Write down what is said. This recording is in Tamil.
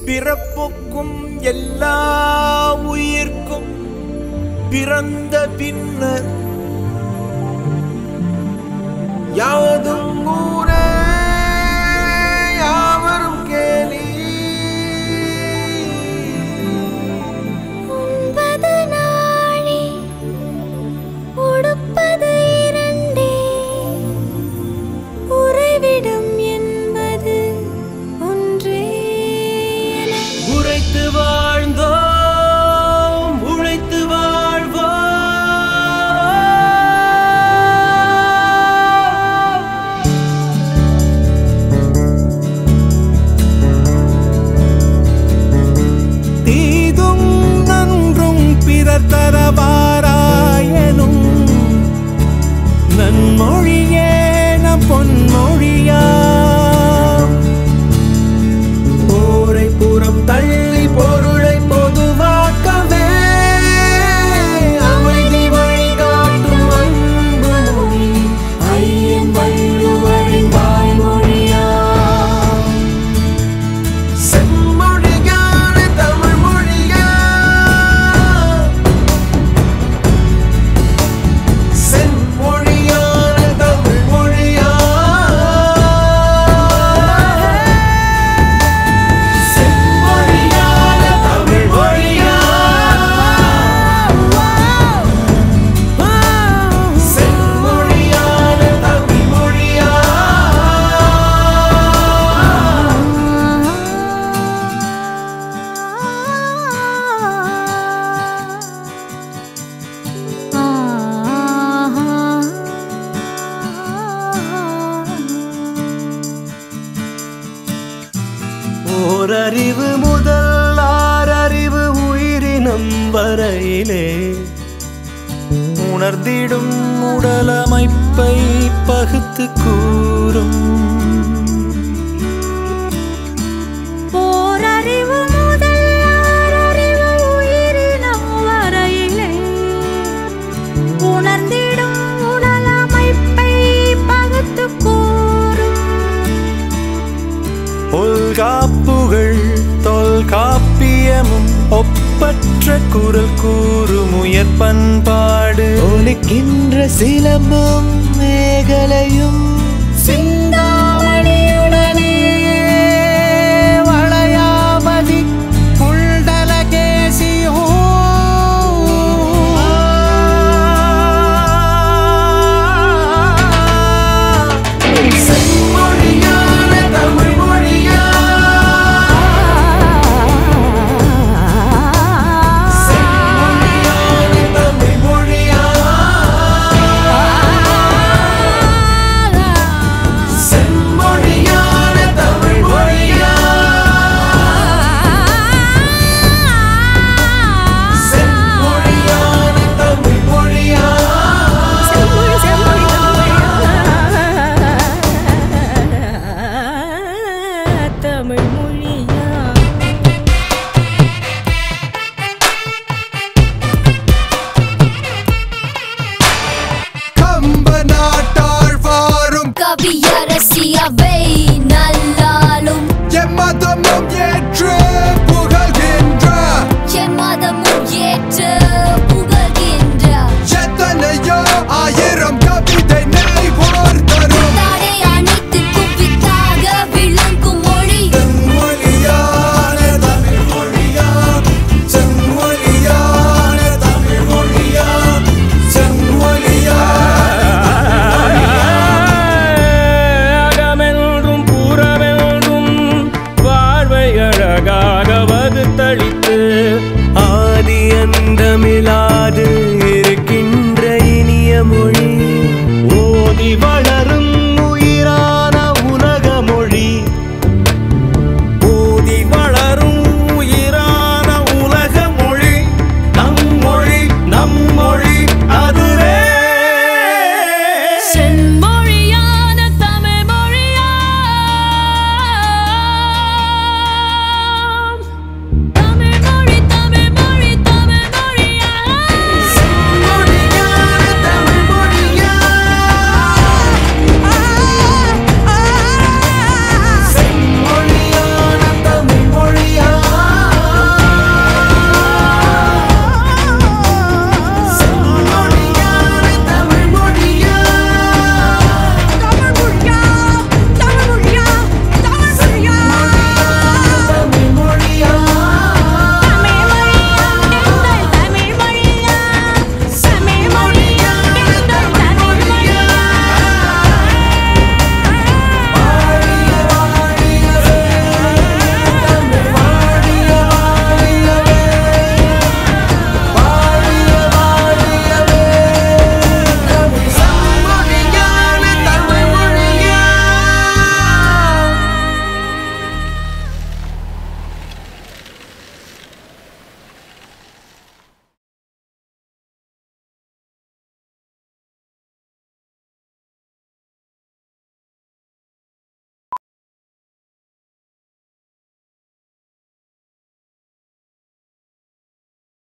பிறப்புக்கும் எல்லா உயிர்க்கும் பிறந்த பின்னர் யாவதும் ஊரே யாவரும் கேலி உண்பது நாழி உடுப்பது இரண்டே உறைவிடம் என்பது ஒன்றே உழைத்து வாழ்ந்தோம் உழைத்து வாழ்வோம் தீதும் நன்றும் பிறர் தரவாராயனும் நன்மொழியே நம் பொன்மொழியா போரை புறம் தள்ளி பொருளை பொதுவாக்கவே அமைதி வழிகாட்டும் அன்பு மொழி ஐயன் வள்ளுவரின் வாய்மொழியா செம்மொழியான தமிழ் மொழியா செம்மொழியான தமிழ் மொழியா செம்மொழியான தமிழ் மொழியா செம்மொழியான தமிழ் மொழியா ஓரறிவு முதல் ஆறறிவு உயிரினம் வரையிலே உணர்ந்திடும் உடலமைப்பை பகுத்து கூறும் போரறிவு முதல் ஆறறிவு உயிரினம் வரையிலே உணர்ந்திடும் உடலமைப்பை பகுத்து கூறும் தொல்காப்புகள் தொல்காப்பியமும் ஒப்பற்ற குரல் கூறும் உயர் பண்பாடு ஒலிக்கின்ற சிலம்பும் மேகலையும் சிந்தாமணியுடனே வளையாமதி செம்மொழியான தமிழ் மொழியா செம்மொழியான தமிழ் மொழியா செம்மொழியான தமிழ் மொழியா செம்மொழியான தமிழ் மொழியா தமிழ் மொழியா கம்ப நாட்டார் வாரும் கவியரசியவை நல்லாலும் எம்மதமும் ஏற்று